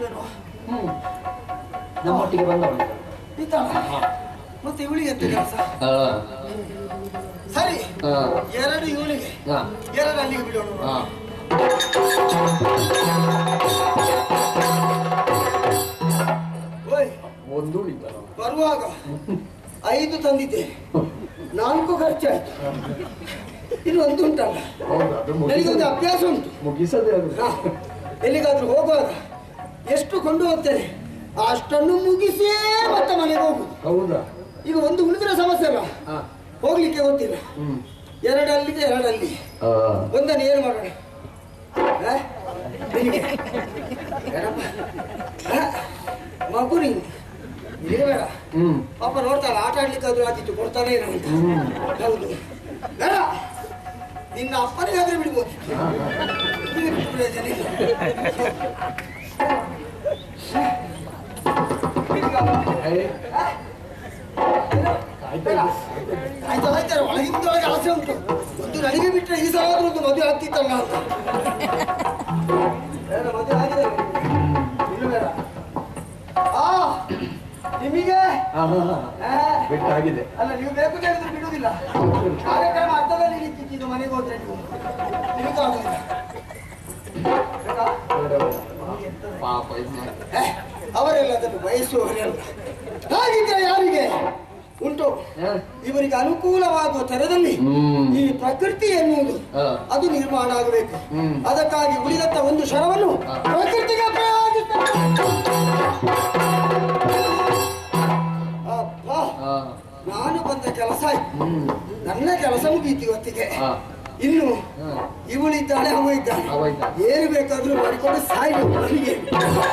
ಇಲ್ವೇನೋ ಹ್ಮ್ ನಮ್ಮೊಟ್ಟಿಗೆ ಬಂದವಳು ಇದ್ದಾಳ ಮತ್ತೆ ಇವಳಿಗೆ ಎಂತ ಕೆಲಸ ಹಾ ಸರಿ ಹಾ ಎರಡು ಇವಳಿಗೆ ಹಾ ಎರಡು ಅಲ್ಲಿಗೆ ಬಿಡೋಣ ಹಾ ಓಯ್ ಒಂದು ಉಳಿತಲ್ಲ ಬರುವಾಗ ಐದು ತಂದಿದ್ದೆ ನಾಲ್ಕು ಖರ್ಚಾಯ್ತು ಇನ್ನು ಒಂದು ಉಂಟಲ್ಲ ಹೌದು ಅದು ನನಗೊಂದು ಅಭ್ಯಾಸ ಉಂಟು ಮುಗಿಸದೆ ಅದು ಹಾ, ಎಲ್ಲಿಗಾದ್ರೂ ಹೋಗುವಾಗ ಎಷ್ಟು ಕೊಂಡು ಹೋಗ್ತೇನೆ ಅಷ್ಟನ್ನು ಮುಗಿಸೇ ಮತ್ತೆ ಮನೆಗೆ ಹೋಗುದು ಹೌದಾ ಈಗ ಒಂದು ಉಳಿದ್ರೆ ಸಮಸ್ಯೆ ಅಲ್ಲ ಹಾ ಹೋಗ್ಲಿಕ್ಕೆ ಗೊತ್ತಿಲ್ಲ ಹ್ಮ್ ಎರಡಲ್ಲಿಗೆ ಎರಡಲ್ಲಿ ಹಾ ಒಂದನ್ನು ಏನು ಮಾಡೋಣ ಆ? ನಿನಗೆ? ಬೇಡಪ್ಪ. ಆ? ಮಗು ನೀನು ನಿನಗೆ ಬೇಡ ಹ್ಮ್ ಪಾಪ ನೋಡ್ತಾಳೆ ಆಟ ಆಡ್ಲಿಕ್ಕಾದ್ರೂ ಆದಿತ್ತು ಕೊಡ್ತಾನೆ ಇರೋ ಅಂತ. ಹ್ಮ್ ಹೌದು ಬೇಡ ನಿನ್ನ ಅಪ್ಪನಿಗಾದ್ರೆ ಬಿಡ್ಬೋದು ಹಾ, ಹಾ. ನಿನಗೆ ಬಿಟ್ಟು ಪ್ರಯೋಜನ ಇಲ್ಲ. ಏ, ಬೇಡ. ಆಯ್ತು ಆಯ್ತಾರೆ ಒಳಗಿಂದೊಳಗೆ ಆಸೆ ಉಂಟು ಒಂದು ನನಗೆ ಬಿಟ್ಟರೆ ಈ ಸಲ ಆದ್ರೂ ಒಂದು ಮದುವೆ ಆಗ್ತಿತ್ತಲ್ಲ ಅಂತ ಬೇಡ, ಮದುವೆ ಆಗಿದೆ ಇನ್ನು ಬೇಡ ಆ ನಿಮಗೆ ಹಾ, ಹಾ, ಹಾ. ಆ, ಬಿಟ್ಟಾಗಿದೆ ಅಲ್ಲ ನೀವು ಬೇಕು ಅಂತ ಹೇಳಿದ್ರೆ ಬಿಡುವುದಿಲ್ಲ ಕಾರ್ಯಕ್ರಮ ಅರ್ಥದಲ್ಲಿ ನಿಂತಿದ್ದು ಮನೆಗೆ ಹೋದ್ರೆ ನೀವು ನಿಮಗೆ ಆಗುದಿಲ್ಲ ಬೇಕಾ? ಬೇಡ, ಬೇಡ. ಪಾಪ ಇದು ಮಾಡಿ. ಏ, ಅವರೆಲ್ಲ ಅದನ್ನು ಬಯಸುವವರೆಲ್ಲ ಹಾಗಿದ್ರೆ ಯಾರಿಗೆ ಉಂಟು ಹಾ? ಇವರಿಗೆ ಅನುಕೂಲವಾಗುವ ತರದಲ್ಲಿ ಹ್ಮ್. ಈ ಪ್ರಕೃತಿ ಎನ್ನುವುದು ಹಾ. ಅದು ನಿರ್ಮಾಣ ಆಗಬೇಕು ಹ್ಮ್. ಅದಕ್ಕಾಗಿ ಉಳಿದಂತ ಒಂದು ಶರವನ್ನು ಹಾ. ಪ್ರಕೃತಿಗೆ ಪ್ರಯೋಗಿಸ್ತೇನೆ. ಅಬ್ಬಾ, ಹಾ. ನಾನು ಬಂದ ಕೆಲಸ ಆಯ್ತು. ಹ್ಮ್. ನನ್ನ ಕೆಲಸ ಮುಗೀತು ಇವತ್ತಿಗೆ ಹಾ. ಇನ್ನು ಹಾ. ಇವಳಿದ್ದಾಳೆ ಅವ ಇದ್ದಾನೆ ಅವ ಇದ್ದಾನೆ. ಏನು ಬೇಕಾದ್ರೂ ಮಾಡಿಕೊಂಡು ಸಾಯ್ಬೇಕು ನನಗೆ